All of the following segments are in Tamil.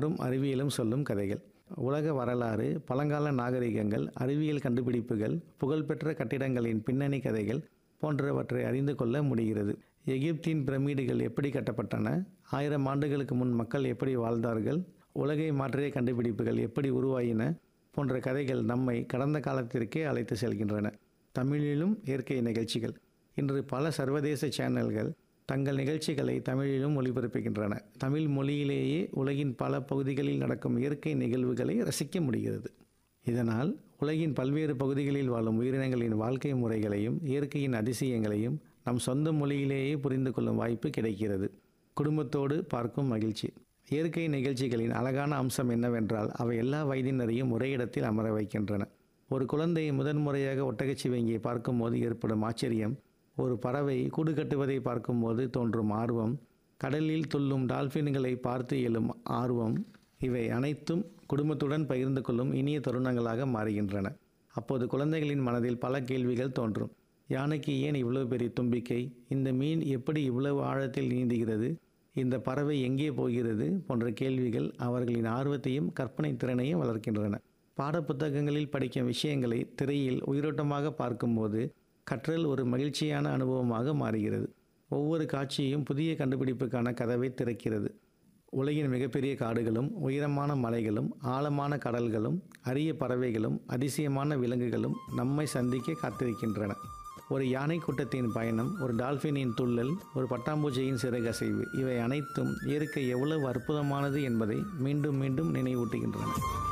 வரலாறும் அறிவியலும் சொல்லும் கதைகள் உலக வரலாறு பழங்கால நாகரிகங்கள் அறிவியல் கண்டுபிடிப்புகள் புகழ்பெற்ற கட்டிடங்களின் பின்னணி கதைகள் போன்றவற்றை அறிந்து கொள்ள முடிகிறது எகிப்தின் பிரமிடுகள் எப்படி கட்டப்பட்டன ஆயிரம் ஆண்டுகளுக்கு முன் மக்கள் எப்படி வாழ்ந்தார்கள் உலகை மாற்றிய கண்டுபிடிப்புகள் எப்படி உருவாயின போன்ற கதைகள் நம்மை கடந்த காலத்திற்கே அழைத்து செல்கின்றன தமிழிலும் இயற்கை நிகழ்ச்சிகள் இன்று பல சர்வதேச சேனல்கள் தங்கள் நிகழ்ச்சிகளை தமிழிலும் ஒளிபரப்புகின்றன தமிழ் மொழியிலேயே உலகின் பல பகுதிகளில் நடக்கும் இயற்கை நிகழ்வுகளை ரசிக்க முடிகிறது இதனால் உலகின் பல்வேறு பகுதிகளில் வாழும் உயிரினங்களின் வாழ்க்கை முறைகளையும் இயற்கையின் அதிசயங்களையும் நம் சொந்த மொழியிலேயே புரிந்து கொள்ளும் வாய்ப்பு கிடைக்கிறது குடும்பத்தோடு பார்க்கும் மகிழ்ச்சி இயற்கை நிகழ்ச்சிகளின் அழகான அம்சம் என்னவென்றால் அவை எல்லா வயதினரையும் ஒரே இடத்தில் அமர வைக்கின்றன ஒரு குழந்தை முதன்முறையாக ஒட்டகச்சிவங்கியை பார்க்கும்போது ஏற்படும் ஆச்சரியம் ஒரு பறவை கூடு கட்டுவதை பார்க்கும்போது தோன்றும் ஆர்வம் கடலில் துள்ளும் டால்ஃபின்களை பார்த்து எழும் ஆர்வம் இவை அனைத்தும் குடும்பத்துடன் பகிர்ந்து கொள்ளும் இனிய தருணங்களாக மாறுகின்றன அப்போது குழந்தைகளின் மனதில் பல கேள்விகள் தோன்றும் யானைக்கு ஏன் இவ்வளவு பெரிய தும்பிக்கை இந்த மீன் எப்படி இவ்வளவு ஆழத்தில் நீந்துகிறது இந்த பறவை எங்கே போகிறது போன்ற கேள்விகள் அவர்களின் ஆர்வத்தையும் கற்பனை திறனையும் வளர்க்கின்றன பாடப்புத்தகங்களில் படிக்கும் விஷயங்களை திரையில் உயிரோட்டமாக பார்க்கும்போது கற்றல் ஒரு மகிழ்ச்சியான அனுபவமாக மாறுகிறது ஒவ்வொரு காட்சியும் புதிய கண்டுபிடிப்புக்கான கதவை திறக்கிறது உலகின் மிகப்பெரிய காடுகளும் உயரமான மலைகளும் ஆழமான கடல்களும் அரிய பறவைகளும் அதிசயமான விலங்குகளும் நம்மை சந்திக்க காத்திருக்கின்றன ஒரு யானை கூட்டத்தின் பயணம் ஒரு டால்ஃபினின் துள்ளல் ஒரு பட்டாம்பூச்சியின் சிறகசைவு இவை அனைத்தும் இயற்கை எவ்வளவு அற்புதமானது என்பதை மீண்டும் மீண்டும் நினைவூட்டுகின்றன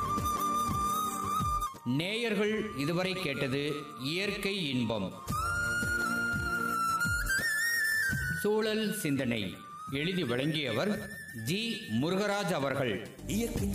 நேயர்கள் இதுவரை கேட்டது இயற்கை இன்பம் சூழல் சிந்தனை எழுதி வழங்கியவர் ஜி முருகராஜ் அவர்கள் இயற்கை